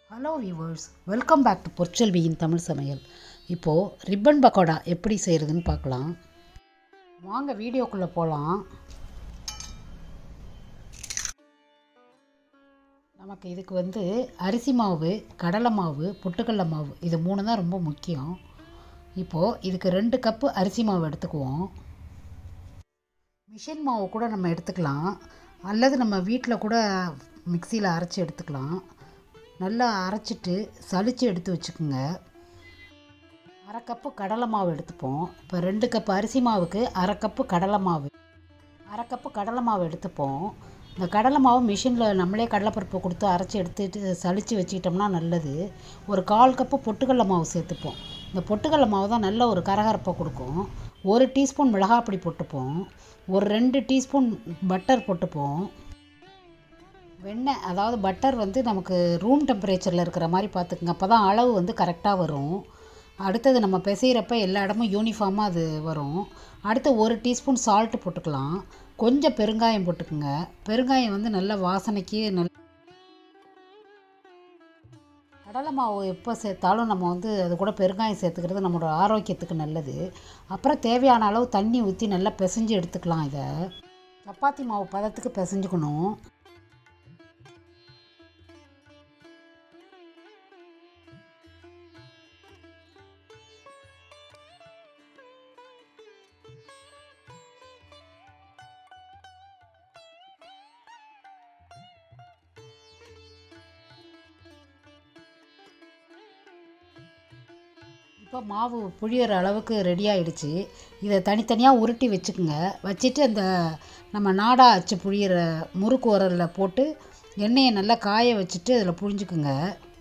hello viewers welcome back to பொற்செல்வியின் தமிழ் சமையல் இப்போது ரிப்பன் பக்கோடா எப்படி செய்கிறதுன்னு பார்க்கலாம் வாங்க வீடியோக்குள்ளே போகலாம் நமக்கு இதுக்கு வந்து அரிசி மாவு கடலை மாவு பொட்டுக்கடலை மாவு இது மூணு தான் ரொம்ப முக்கியம் இப்போது இதுக்கு ரெண்டு கப்பு அரிசி மாவு எடுத்துக்குவோம் மிஷின் மாவு கூட நம்ம எடுத்துக்கலாம் அல்லது நம்ம வீட்டில் கூட மிக்சியில் அரைச்சி எடுத்துக்கலாம் நல்லா அரைச்சிட்டு சலித்து எடுத்து வச்சுக்கோங்க அரை கப்பு கடலை மாவு எடுத்துப்போம் இப்போ ரெண்டு கப்பு அரிசி மாவுக்கு அரை கப்பு கடலை மாவு அரை கப்பு கடலை மாவு எடுத்துப்போம் இந்த கடலை மாவு மிஷினில் நம்மளே கடலைப்பருப்பு கொடுத்து அரைச்சி எடுத்துட்டு சலித்து வச்சுக்கிட்டோம்னா நல்லது ஒரு கால் கப்பு பொட்டுக்கடலை மாவு சேர்த்துப்போம் இந்த பொட்டுக்கடலை மாவு தான் நல்ல ஒரு கரகரப்பை கொடுக்கும் ஒரு டீஸ்பூன் மிளகாப்பொடி போட்டுப்போம் ஒரு ரெண்டு டீஸ்பூன் பட்டர் போட்டுப்போம் வெண்ணெய் அதாவது பட்டர் வந்து நமக்கு ரூம் டெம்பரேச்சரில் இருக்கிற மாதிரி பார்த்துக்குங்க அப்போ தான் அளவு வந்து கரெக்டாக வரும் அடுத்தது நம்ம பிசைகிறப்ப எல்லா இடமும் யூனிஃபார்மாக அது வரும் அடுத்து ஒரு டீஸ்பூன் சால்ட்டு போட்டுக்கலாம் கொஞ்சம் பெருங்காயம் போட்டுக்குங்க பெருங்காயம் வந்து நல்ல வாசனைக்கு நல்ல கடலை மாவு எப்போ சேர்த்தாலும் நம்ம வந்து அது கூட பெருங்காயம் சேர்த்துக்கிறது நம்மளோட ஆரோக்கியத்துக்கு நல்லது அப்புறம் தேவையான அளவு தண்ணி ஊற்றி நல்லா பிசைஞ்சு எடுத்துக்கலாம் இதை சப்பாத்தி மாவு பதத்துக்கு பிசைஞ்சுக்கணும் இப்போ மாவு புழியிற அளவுக்கு ரெடி ஆயிடுச்சு இதை தனித்தனியாக உருட்டி வச்சுக்கோங்க வச்சுட்டு அந்த நம்ம நாடா அச்சு புழியிற முறுக்கு உரலில் போட்டு எண்ணெயை நல்லா காய வச்சுட்டு அதில் புழிஞ்சுக்குங்க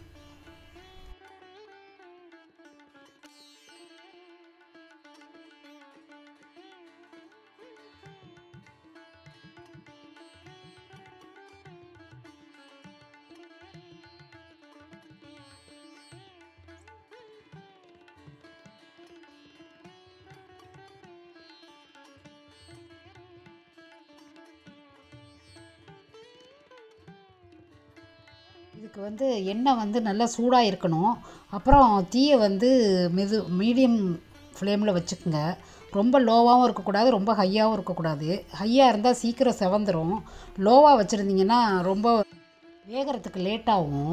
இதுக்கு வந்து எண்ணெய் வந்து நல்லா சூடாக இருக்கணும் அப்புறம் தீயை வந்து மெது மீடியம் ஃப்ளேமில் வச்சுக்கோங்க ரொம்ப லோவாகவும் இருக்கக்கூடாது ரொம்ப ஹையாகவும் இருக்கக்கூடாது ஹையாக இருந்தால் சீக்கிரம் செவந்துடும் லோவாக வச்சுருந்தீங்கன்னா ரொம்ப வேகிறதுக்கு லேட் ஆகும்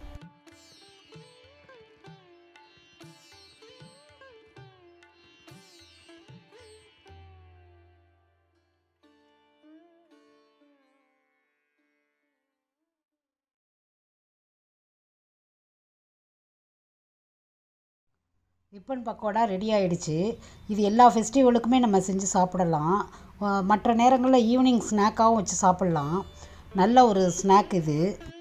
ரிப்பன் பக்கோடா ரெடி ஆயிடுச்சு இது எல்லா ஃபெஸ்டிவலுக்குமே நம்ம செஞ்சு சாப்பிடலாம் மற்ற நேரங்களில் ஈவினிங் ஸ்நாக்காகவும் வச்சு சாப்பிட்லாம் நல்ல ஒரு ஸ்நாக் இது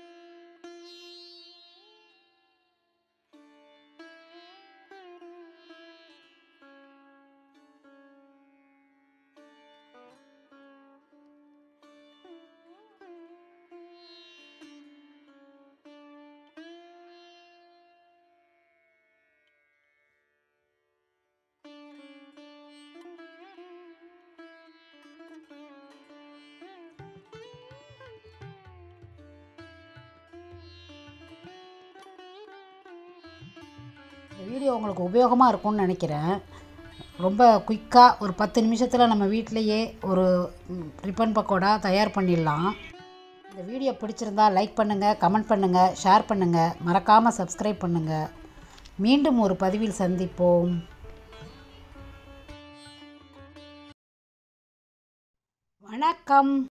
இந்த வீடியோ உங்களுக்கு உபயோகமாக இருக்கும்னு நினைக்கிறேன் ரொம்ப குயிக்காக ஒரு பத்து நிமிஷத்தில் நம்ம வீட்டிலையே ஒரு ரிப்பன் பக்கோடா தயார் பண்ணிடலாம் இந்த வீடியோ பிடிச்சிருந்தா லைக் பண்ணுங்கள் கமெண்ட் பண்ணுங்கள் ஷேர் பண்ணுங்கள் மறக்காமல் சப்ஸ்கிரைப் பண்ணுங்கள் மீண்டும் ஒரு பதிவில் சந்திப்போம் வணக்கம்